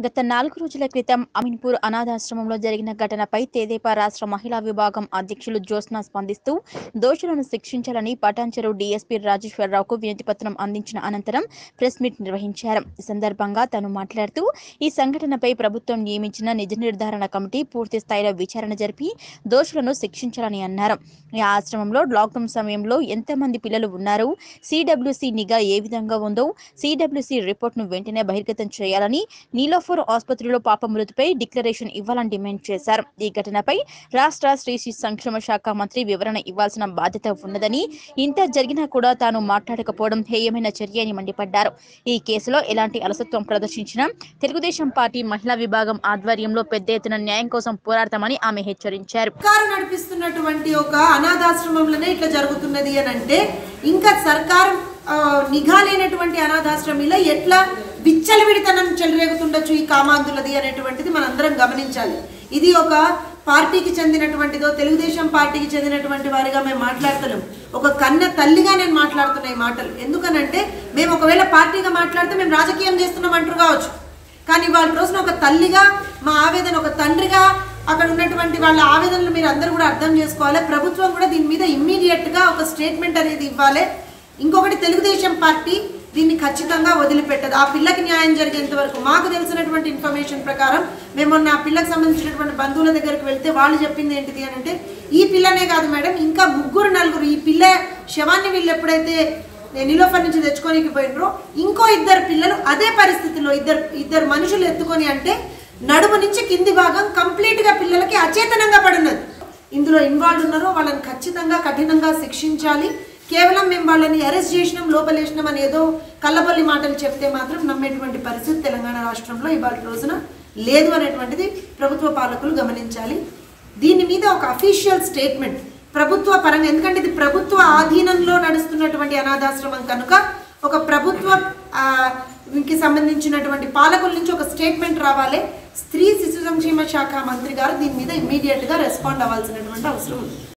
గత నాలుగు రోజుల క్రితం అమీన్పూర్ అనాథాశ్రమంలో జరిగిన ఘటనపై తెదేపా రాష్ట్ర మహిళా విభాగం అధ్యక్షులు జ్యోత్స్న స్పందిస్తూ దోషులను శిక్షించాలని పటాన్చెరు డీఎస్పీ రాజేశ్వరరావుకు వినతిపత్రం అందించిన అనంతరం ప్రెస్ మీట్ నిర్వహించారు ఈ సందర్భంగా తను మాట్లాడుతూ ఈ సంఘటనపై ప్రభుత్వం నియమించిన నిజ నిర్ధారణ కమిటీ పూర్తి స్థాయిలో విచారణ జరిపి దోషులను శిక్షించాలని అన్నారు ఈ ఆశ్రమంలో లాక్డౌన్ సమయంలో ఎంతమంది పిల్లలు ఉన్నారు సిడబ్ల్యూసి నిఘా ఏ విధంగా ఉందో సిడబ్ల్యూసి రిపోర్ట్ను వెంటనే బహిర్గతం చేయాలని నీలోఫర్ ఆసుపత్రిలో పాప మృతిపై డిక్లరేషన్ ఇవ్వాలని డిమాండ్ చేశారు ఈ ఘటనపై రాష్ట్ర శ్రీ శిశు సంక్షేమ శాఖ మంత్రి వివరణ ఇవ్వాల్సిన బాధ్యత ఉన్నదని ఇంత జరిగినా కూడా తాను మాట్లాడకపోవడం హేయమైన చర్య అని మండిపడ్డారు ఈ కేసులో ఎలాంటి అలసత్వం ప్రదర్శించినా తెలుగుదేశం పార్టీ మహిళా విభాగం ఆధ్వర్యంలో పెద్ద ఎత్తున న్యాయం కోసం పోరాడతామని ఆమె హెచ్చరించారు సర్కారు నడిపిస్తున్నటువంటి ఒక అనాథాశ్రమంలోనే ఇట్లా జరుగుతున్నది అని అంటే ఇంకా సర్కారు ఆ, నిఘా లేనటువంటి అనాథాశ్రమంలో ఎట్లా విచ్చలవిడితనం చెలరేగుతుండొచ్చు ఈ కామాంధులది అనేటువంటిది మనందరం గమనించాలి ఇది ఒక పార్టీకి చెందినటువంటిదో తెలుగుదేశం పార్టీకి చెందినటువంటి వారిగా మేము మాట్లాడుతున్నాం ఒక కన్న తల్లిగా నేను మాట్లాడుతున్న ఈ మాటలు ఎందుకనంటే మేము ఒకవేళ పార్టీగా మాట్లాడితే మేము రాజకీయం చేస్తున్నాం అంటారు కావచ్చు కానీ వాళ్ళ రోజున ఒక తల్లిగా మా ఆవేదన ఒక తండ్రిగా అక్కడ ఉన్నటువంటి వాళ్ళ ఆవేదనలు మీరు అందరూ కూడా అర్థం చేసుకోవాలి ప్రభుత్వం కూడా దీని మీద ఇమ్మీడియట్ గా ఒక స్టేట్మెంట్ అనేది ఇవ్వాలి ఇంకొకటి తెలుగుదేశం పార్టీ దీన్ని ఖచ్చితంగా వదిలిపెట్టదు ఆ పిల్లకి న్యాయం జరిగేంత వరకు మాకు తెలిసినటువంటి ఇన్ఫర్మేషన్ ప్రకారం మేము మొన్న ఆ పిల్లకి సంబంధించినటువంటి బంధువుల దగ్గరికి వెళ్తే వాళ్ళు చెప్పింది ఏంటిది అని అంటే ఈ పిల్లనే కాదు మేడం ఇంకా ముగ్గురు నలుగురు ఈ పిల్ల శవాన్ని వీళ్ళు ఎప్పుడైతే నిలోఫర్ నుంచి తెచ్చుకోనికి పోయినరో ఇంకో ఇద్దరు పిల్లలు అదే పరిస్థితిలో ఇద్దరు ఇద్దరు మనుషులు ఎత్తుకొని అంటే నడుము నుంచి కింది భాగం కంప్లీట్ గా పిల్లలకి అచేతనంగా పడినది ఇందులో ఇన్వాల్వ్ ఉన్నారో వాళ్ళని ఖచ్చితంగా కఠినంగా శిక్షించాలి కేవలం మేము వాళ్ళని అరెస్ట్ చేసినాం లోపలేసినాం అని ఏదో కల్లబల్లి మాటలు చెప్తే మాత్రం నమ్మేటువంటి పరిస్థితి తెలంగాణ రాష్ట్రంలో ఇవాళ రోజున లేదు అనేటువంటిది ప్రభుత్వ పాలకులు గమనించాలి దీని మీద ఒక అఫీషియల్ స్టేట్మెంట్ ప్రభుత్వ పరంగా ఎందుకంటే ఇది ప్రభుత్వ ఆధీనంలో నడుస్తున్నటువంటి అనాథాశ్రమం కనుక ఒక ప్రభుత్వ ఆ, కి సంబంధించినటువంటి పాలకుల నుంచి ఒక స్టేట్మెంట్ రావాలి స్త్రీ శిశు సంక్షేమ శాఖ మంత్రి గారు దీని మీద ఇమ్మీడియట్ గా రెస్పాండ్ అవ్వాల్సినటువంటి అవసరం ఉంది